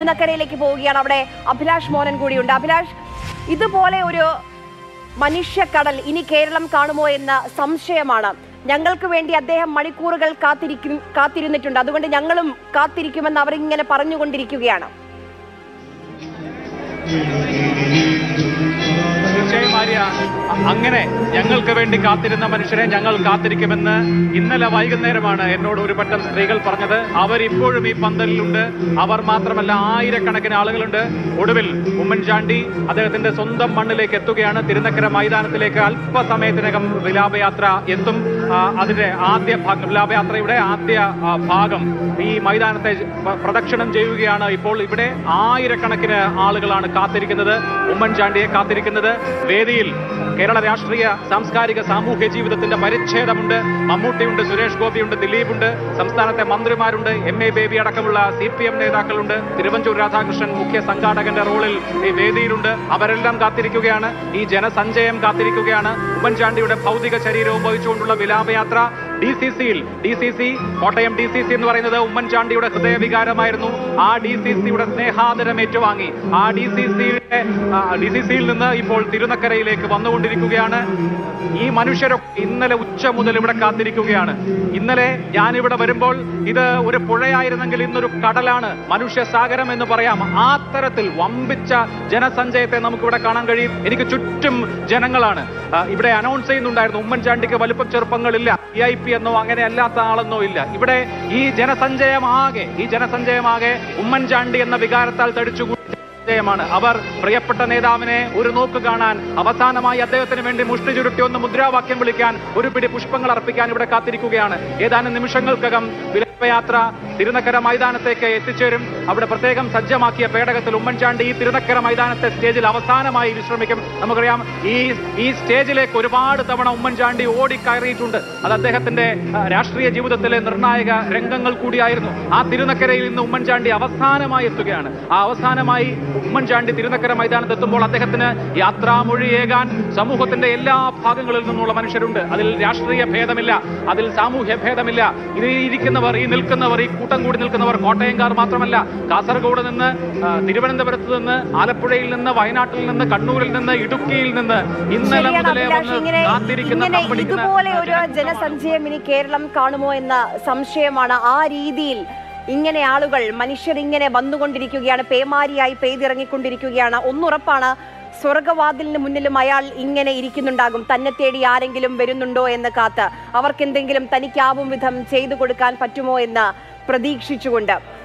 തിരുനക്കരയിലേക്ക് പോവുകയാണ് അവിടെ അഭിലാഷ് മോഹനൻ കൂടിയുണ്ട് അഭിലാഷ് ഇതുപോലെ ഒരു മനുഷ്യക്കടൽ ഇനി കേരളം കാണുമോ എന്ന സംശയമാണ് ഞങ്ങൾക്ക് വേണ്ടി അദ്ദേഹം മണിക്കൂറുകൾ കാത്തിരിക്കും കാത്തിരുന്നിട്ടുണ്ട് അതുകൊണ്ട് ഞങ്ങളും കാത്തിരിക്കുമെന്ന് അവരിങ്ങനെ പറഞ്ഞുകൊണ്ടിരിക്കുകയാണ് തീർച്ചയായും ആര്യ അ- അങ്ങനെ ഞങ്ങൾക്ക് വേണ്ടി കാത്തിരുന്ന മനുഷ്യരെ ഞങ്ങൾ കാത്തിരിക്കുമെന്ന് ഇന്നലെ വൈകുന്നേരമാണ് എന്നോട് ഒരു പറ്റം സ്ത്രീകൾ പറഞ്ഞത് അവരിപ്പോഴും ഈ പന്തലിലുണ്ട് അവർ മാത്രമല്ല ആയിരക്കണക്കിന് ആളുകളുണ്ട് ഒടുവിൽ ഉമ്മൻചാണ്ടി അദ്ദേഹത്തിന്റെ സ്വന്തം മണ്ണിലേക്ക് എത്തുകയാണ് തിരുനക്കര മൈതാനത്തിലേക്ക് അല്പസമയത്തിനകം വിലാപയാത്ര എത്തും ആ, അതിന്റെ ആദ്യ ഭാഗം വിലാപയാത്രയുടെ ആദ്യ ആ, ഭാഗം ഈ മൈതാനത്തെ പ്ര- പ്രദക്ഷിണം ചെയ്യുകയാണ് ഇപ്പോൾ ഇവിടെ ആയിരക്കണക്കിന് ആളുകളാണ് കാത്തിരിക്കുന്നത് ഉമ്മൻചാണ്ടിയെ കാത്തിരിക്കുന്നത് വേദിയിൽ കേരള രാഷ്ട്രീയ സാംസ്കാരിക സാമൂഹ്യ ജീവിതത്തിന്റെ പരിച്ഛേദമുണ്ട് മമ്മൂട്ടിയുണ്ട് സുരേഷ് ഗോപിയുണ്ട് ദിലീപുണ്ട് സംസ്ഥാനത്തെ മന്ത്രിമാരുണ്ട് എം എ ബേബി അടക്കമുള്ള സി പി എം നേതാക്കളുണ്ട് തിരുവഞ്ചൂർ രാധാകൃഷ്ണൻ മുഖ്യ സംഘാടകന്റെ റോളിൽ ഈ വേദിയിലുണ്ട് അവരെല്ലാം കാത്തിരിക്കുകയാണ് ഈ ജനസഞ്ചയം കാത്തിരിക്കുകയാണ് ഉമ്മൻചാണ്ടിയുടെ ഭൗതിക ശരീരവും വഹിച്ചുകൊണ്ടുള്ള വിലാപയാത്ര ഡി സി സിയിൽ D C C Kottayam D C C എന്ന് പറയുന്നത് ഉമ്മൻചാണ്ടിയുടെ ഹൃദയവികാരമായിരുന്നു ആ ഡി സി സിയുടെ സ്നേഹാദരം ഏറ്റുവാങ്ങി ആ ഡി സി സിയുടെ ഡി സി സിയിൽ നിന്ന് ഇപ്പോൾ തിരുനക്കരയിലേക്ക് വന്നുകൊണ്ടിരിക്കുകയാണ് ഈ മനുഷ്യരൊക്കെ ഇന്നലെ ഉച്ച മുതൽ ഇവിടെ കാത്തിരിക്കുകയാണ് ഇന്നലെ ഞാനിവിടെ വരുമ്പോൾ ഇത് ഒരു പുഴയായിരുന്നെങ്കിൽ ഇന്നൊരു കടലാണ് മനുഷ്യ സാഗരം എന്ന് പറയാം ആ തരത്തിൽ വമ്പിച്ച ജനസഞ്ചയത്തെ നമുക്കിവിടെ കാണാൻ കഴിയും എനിക്ക് ചുറ്റും ജനങ്ങളാണ് ആ, ഇവിടെ അനൗൺസ് ചെയ്യുന്നുണ്ടായിരുന്നു ഉമ്മൻചാണ്ടിക്ക് വലുപ്പം ചെറുപ്പങ്ങളില്ല വി ഐ പി എന്നോ അങ്ങനെ അല്ലാത്ത ആളെന്നോ ഇല്ല ഇവിടെ ഈ ജനസഞ്ചയമാകെ ഈ ജനസഞ്ചയമാകെ ഉമ്മൻചാണ്ടി എന്ന വികാരത്താൽ തടിച്ചുകൂടി ജയമാണ് അവർ പ്രിയപ്പെട്ട നേതാവിനെ ഒരു നോക്ക് കാണാൻ അവസാനമായി അദ്ദേഹത്തിന് വേണ്ടി മുഷ്ടി ചുരുട്ടി ഒന്ന് മുദ്രാവാക്യം വിളിക്കാൻ ഒരു പിടി പുഷ്പങ്ങൾ അർപ്പിക്കാൻ ഇവിടെ കാത്തിരിക്കുകയാണ് ഏതാനും നിമിഷങ്ങൾക്കകം വിലാപയാത്ര തിരുനക്കര മൈതാനത്തേക്ക് എത്തിച്ചേരും അവിടെ പ്രത്യേകം സജ്ജമാക്കിയ പേടകത്തിൽ ഉമ്മൻചാണ്ടി ഈ തിരുനക്കര മൈതാനത്തെ സ്റ്റേജിൽ അവസാനമായി വിശ്രമിക്കും നമുക്കറിയാം ഈ ഈ സ്റ്റേജിലേക്ക് ഒരുപാട് തവണ ഉമ്മൻചാണ്ടി ഓടിക്കയറിയിട്ടുണ്ട് അത് അദ്ദേഹത്തിന്റെ ആ, രാഷ്ട്രീയ ജീവിതത്തിലെ നിർണായക രംഗങ്ങൾ കൂടിയായിരുന്നു ആ തിരുനക്കരയിൽ നിന്ന് ഉമ്മൻചാണ്ടി അവസാനമായി എത്തുകയാണ് ആ അവസാനമായി ഉമ്മൻചാണ്ടി തിരുനക്കര മൈതാനത്ത് എത്തുമ്പോൾ അദ്ദേഹത്തിന് യാത്രാമൊഴിയേകാൻ സമൂഹത്തിന്റെ എല്ലാ ഭാഗങ്ങളിൽ നിന്നുള്ള മനുഷ്യരുണ്ട് അതിൽ രാഷ്ട്രീയ ഭേദമില്ല അതിൽ സാമൂഹ്യ ഭേദമില്ല ഇത് ഈ ഇരിക്കുന്നവർ ഈ നിൽക്കുന്നവർ ഈ കൂട്ടം കൂടി നിൽക്കുന്നവർ കോട്ടയംകാർ മാത്രമല്ല കാസർഗോഡ് നിന്ന് ആ, തിരുവനന്തപുരത്ത് നിന്ന് ആലപ്പുഴയിൽ നിന്ന് വയനാട്ടിൽ നിന്ന് കണ്ണൂരിൽ നിന്ന് ഇടുക്കിയിൽ നിന്ന് ഇന്നലെ ശരിയാണ് മുതലേ അഭിലാഷ് വന്ന് ഇങ്ങനെ കാത്തിരിക്കുന്ന ഇങ്ങനെ തമ്പടിക്കുന്ന ഇതുപോലെ ഒരു ജനക്കൂട്ടമാണ്. ജനസഞ്ചയം ഇനി കേരളം കാണുമോ എന്ന സംശയമാണ് ആ രീതിയിൽ ഇങ്ങനെ ആളുകൾ മനുഷ്യർ ഇങ്ങനെ വന്നുകൊണ്ടിരിക്കുകയാണ് പേമാരിയായി പെയ്തിറങ്ങിക്കൊണ്ടിരിക്കുകയാണ് ഒന്നുറപ്പാണ് സ്വർഗവാതിലിന് മുന്നിലും അയാൾ ഇങ്ങനെ ഇരിക്കുന്നുണ്ടാകും തന്നെ തേടി ആരെങ്കിലും വരുന്നുണ്ടോ എന്ന് കാത്ത് അവർക്കെന്തെങ്കിലും തനിക്കാവും വിധം ചെയ്തു കൊടുക്കാൻ പറ്റുമോ എന്ന് പ്രതീക്ഷിച്ചുകൊണ്ട്